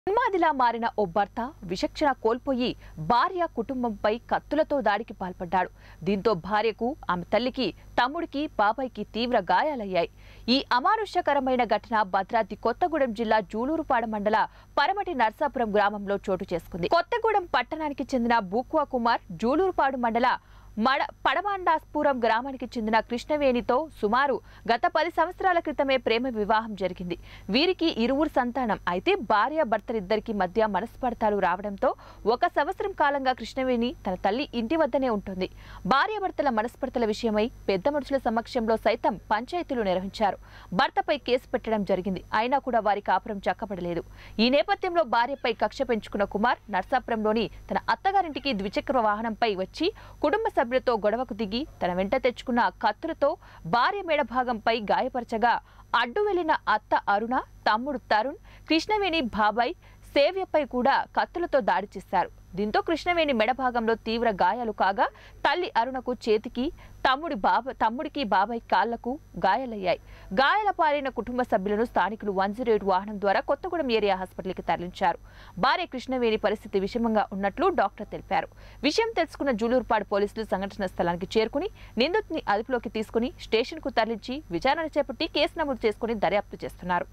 ఉన్మాదిలా మారిన ఓ భర్త విచక్షణ కోల్పోయి భార్య కుటుంబంపై కత్తులతో దాడికి పాల్పడ్డాడు దీంతో భార్యకు ఆమె తల్లికి తమ్ముడికి బాబాయ్కి తీవ్ర గాయాలయ్యాయి ఈ అమానుష్యకరమైన ఘటన భద్రాద్రి కొత్తగూడెం జిల్లా జూలూరుపాడ మండల పరమటి నర్సాపురం గ్రామంలో చోటు చేసుకుంది కొత్తగూడెం పట్టణానికి చెందిన బూక్వా కుమార్ జూలూరుపాడు మండల మడ పడమాండాస్పురం గ్రామానికి చెందిన కృష్ణవేణితో సుమారు గత పది సంవత్సరాల క్రితమే ప్రేమ వివాహం జరిగింది వీరికి ఇరువురు సంతానం అయితే భార్య భర్తలిద్దరికి మధ్య మనస్పర్ధాలు రావడంతో ఒక సంవత్సరం కాలంగా కృష్ణవేణి తన తల్లి ఇంటి వద్దనే ఉంటుంది భార్యాభర్తల మనస్పర్ధల విషయమై పెద్ద మనుషుల సమక్షంలో సైతం పంచాయతీలు నిర్వహించారు భర్తపై కేసు పెట్టడం జరిగింది అయినా కూడా వారి కాపురం చక్కబడలేదు ఈ నేపథ్యంలో భార్యపై కక్ష పెంచుకున్న కుమార్ నర్సాపురంలోని తన అత్తగారింటికి ద్విచక్ర వాహనంపై వచ్చి కుటుంబ సభ్యులతో గొడవకు దిగి తన వెంట తెచ్చుకున్న కత్తులతో భార్య మేడ భాగంపై గాయపరచగా అడ్డు వెళ్లిన అత్త అరుణ తమ్ముడు తరుణ్ కృష్ణవేణి బాబాయ్ సేవ్యపై కూడా కత్తులతో దాడి చేశారు దీంతో కృష్ణవేణి మెడ భాగంలో తీవ్ర గాయాలు కాగా తల్లి అరుణకు చేతికి తమ్ముడి బాబా తమ్ముడికి బాబాయ్ కాళ్లకు గాయాలయ్యాయి గాయాల పాలైన కుటుంబ సభ్యులను స్థానికులు వన్ జీరో ఎయిట్ వాహనం ద్వారా కొత్తగూడెం ఏరియా హాస్పిటల్కి తరలించారు భార్య కృష్ణవేణి పరిస్థితి విషమంగా ఉన్నట్లు డాక్టర్ తెలిపారు విషయం తెలుసుకున్న జూలూరుపాడు పోలీసులు సంఘటన స్థలానికి చేరుకుని నిందితుని అదుపులోకి తీసుకుని స్టేషన్కు తరలించి విచారణ చేపట్టి కేసు నమోదు చేసుకుని దర్యాప్తు చేస్తున్నారు